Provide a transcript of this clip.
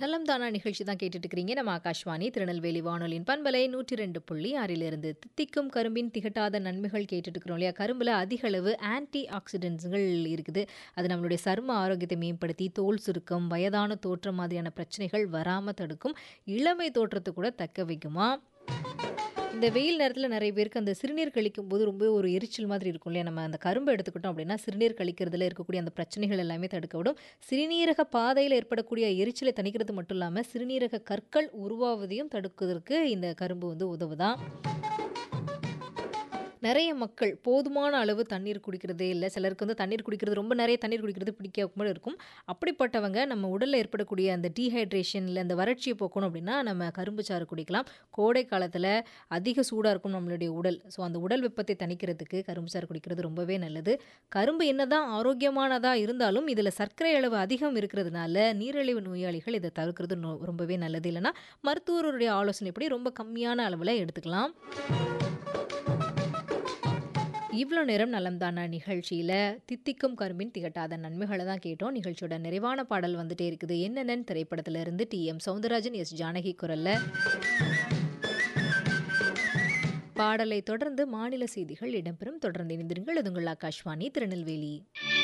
நலம் தானா நிகழ்ச்சி தான் கேட்டுட்டு இருக்கிறீங்க நம்ம ஆகாஷ்வாணி திருநெல்வேலி வானொலியின் பண்பலை நூற்றி ரெண்டு புள்ளி ஆறிலிருந்து தித்திக்கும் கரும்பின் திகட்டாத நன்மைகள் கேட்டுட்டு இருக்கிறோம் இல்லையா கரும்பில் அதிக அளவு ஆன்டி ஆக்சிடென்ட்ஸ்கள் இருக்குது அது நம்மளுடைய சரும ஆரோக்கியத்தை மேம்படுத்தி தோல் சுருக்கம் வயதான தோற்றம் மாதிரியான பிரச்சனைகள் வராமல் தடுக்கும் இளமை தோற்றத்தை கூட தக்க வைக்குமா இந்த வெயில் நேரத்தில் நிறைய பேருக்கு அந்த சிறுநீர் கழிக்கும் போது ரொம்ப ஒரு எரிச்சல் மாதிரி இருக்கும் இல்லையா நம்ம அந்த கரும்பை எடுத்துக்கிட்டோம் அப்படின்னா சிறுநீர் கழிக்கிறதுல இருக்கக்கூடிய அந்த பிரச்சனைகள் எல்லாமே தடுக்க விடும் சிறுநீரக பாதையில் ஏற்படக்கூடிய எரிச்சலை தணிக்கிறது மட்டும் இல்லாமல் சிறுநீரக கற்கள் உருவாவதையும் தடுக்கிறதுக்கு இந்த கரும்பு வந்து உதவுதான் நிறைய மக்கள் போதுமான அளவு தண்ணீர் குடிக்கிறதே இல்லை சிலருக்கு வந்து தண்ணீர் குடிக்கிறது ரொம்ப நிறைய தண்ணீர் குடிக்கிறது பிடிக்காம இருக்கும் அப்படிப்பட்டவங்க நம்ம உடலில் ஏற்படக்கூடிய அந்த டீஹைட்ரேஷன் இல்லை அந்த வறட்சியை போக்கணும் அப்படின்னா நம்ம கரும்பு சாறு குடிக்கலாம் கோடை காலத்தில் அதிக சூடாக இருக்கும் நம்மளுடைய உடல் ஸோ அந்த உடல் வெப்பத்தை தணிக்கிறதுக்கு கரும்பு சாறு குடிக்கிறது ரொம்பவே நல்லது கரும்பு என்னதான் ஆரோக்கியமானதாக இருந்தாலும் இதில் சர்க்கரை அளவு அதிகம் இருக்கிறதுனால நீரிழிவு நோயாளிகள் இதை தவிர்க்கிறது நொ- ரொம்பவே நல்லது இல்லைன்னா மருத்துவருடைய ஆலோசனைப்படி ரொம்ப கம்மியான அளவில் எடுத்துக்கலாம் இவ்வளோ நேரம் நலம்தானா நிகழ்ச்சியில் தித்திக்கும் கரும்பின் திகட்டாத நன்மைகளை தான் கேட்டோம் நிகழ்ச்சியோட நிறைவான பாடல் வந்துட்டே இருக்குது என்னென்னு திரைப்படத்துல இருந்து T M Soundararajan S Janaki குரல்ல பாடலை தொடர்ந்து மாநில செய்திகள் இடம்பெறும் தொடர்ந்து இணைந்திருங்கள் இது உங்கள் ஆகாஷ்வாணி திருநெல்வேலி